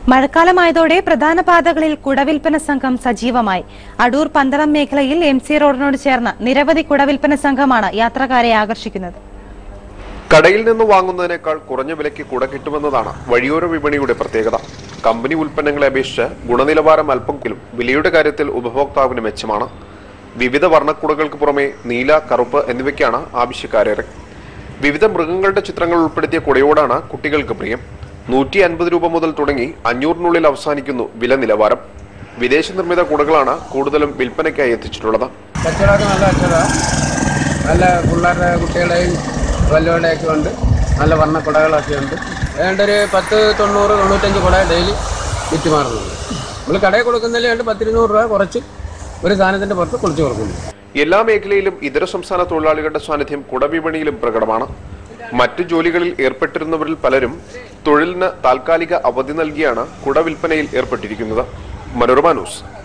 മഴക്കാലമായതോടെ പ്രധാന പാതകളിൽ കുടവിൽപ്പന സംഘം സജീവമായി അടൂർ പന്തളം മേഖലയിൽ എം സി റോഡിനോട് ചേർന്ന് നിരവധി കുടവിൽപ്പന സംഘമാണ് യാത്രക്കാരെ ആകർഷിക്കുന്നത് കടയിൽ നിന്ന് വാങ്ങുന്നതിനേക്കാൾ കുറഞ്ഞ വിലയ്ക്ക് കുട കിട്ടുമെന്നതാണ് വഴിയോര വിപണിയുടെ പ്രത്യേകത കമ്പനി ഉൽപ്പന്നങ്ങളെ അപേക്ഷിച്ച് ഗുണനിലവാരം അല്പമെങ്കിലും വിലയുടെ കാര്യത്തിൽ ഉപഭോക്താവിന് മെച്ചമാണ് വിവിധ വർണ്ണക്കുടകൾക്ക് പുറമെ നീല കറുപ്പ് എന്നിവയ്ക്കാണ് ആവശ്യക്കാരേറെ വിവിധ മൃഗങ്ങളുടെ ചിത്രങ്ങൾ ഉൾപ്പെടുത്തിയ കുടയോടാണ് കുട്ടികൾക്ക് പ്രിയം നൂറ്റി അൻപത് രൂപ മുതൽ തുടങ്ങി അഞ്ഞൂറിനുള്ളിൽ അവസാനിക്കുന്നു വില നിലവാരം വിദേശ നിർമ്മിത കുടകളാണ് കൂടുതലും വിൽപ്പനയ്ക്കായി എത്തിച്ചിട്ടുള്ളത് കച്ചവടമൊക്കെ നല്ല കച്ചവടമാണ് നല്ല പിള്ളേരുടെ കുട്ടികളുടെയും വല്ലവരുടെയൊക്കെ ഉണ്ട് നല്ല വർണ്ണ കുടകളൊക്കെ ഉണ്ട് ഏതാണ്ട് ഒരു പത്ത് തൊണ്ണൂറ് തൊണ്ണൂറ്റഞ്ച് കുട ഡെയിലി വിറ്റ് മാറുന്നുണ്ട് നമ്മൾ കടയിൽ കൊടുക്കുന്നതിൽ ഏതാണ്ട് പത്തിരുന്നൂറ് രൂപ കുറച്ച് ഒരു സാധനത്തിൻ്റെ പുറത്ത് കുളിച്ച് കൊടുക്കുന്നു എല്ലാ മേഖലയിലും ഇതര സംസ്ഥാന തൊഴിലാളികളുടെ സാന്നിധ്യം കുടവിപണിയിലും പ്രകടമാണ് മറ്റു ജോലികളിൽ ഏർപ്പെട്ടിരുന്നവരിൽ പലരും തൊഴിലിന് താൽക്കാലിക അവധി നൽകിയാണ് കുട വിൽപ്പനയിൽ ഏർപ്പെട്ടിരിക്കുന്നത് മനോരമ ന്യൂസ്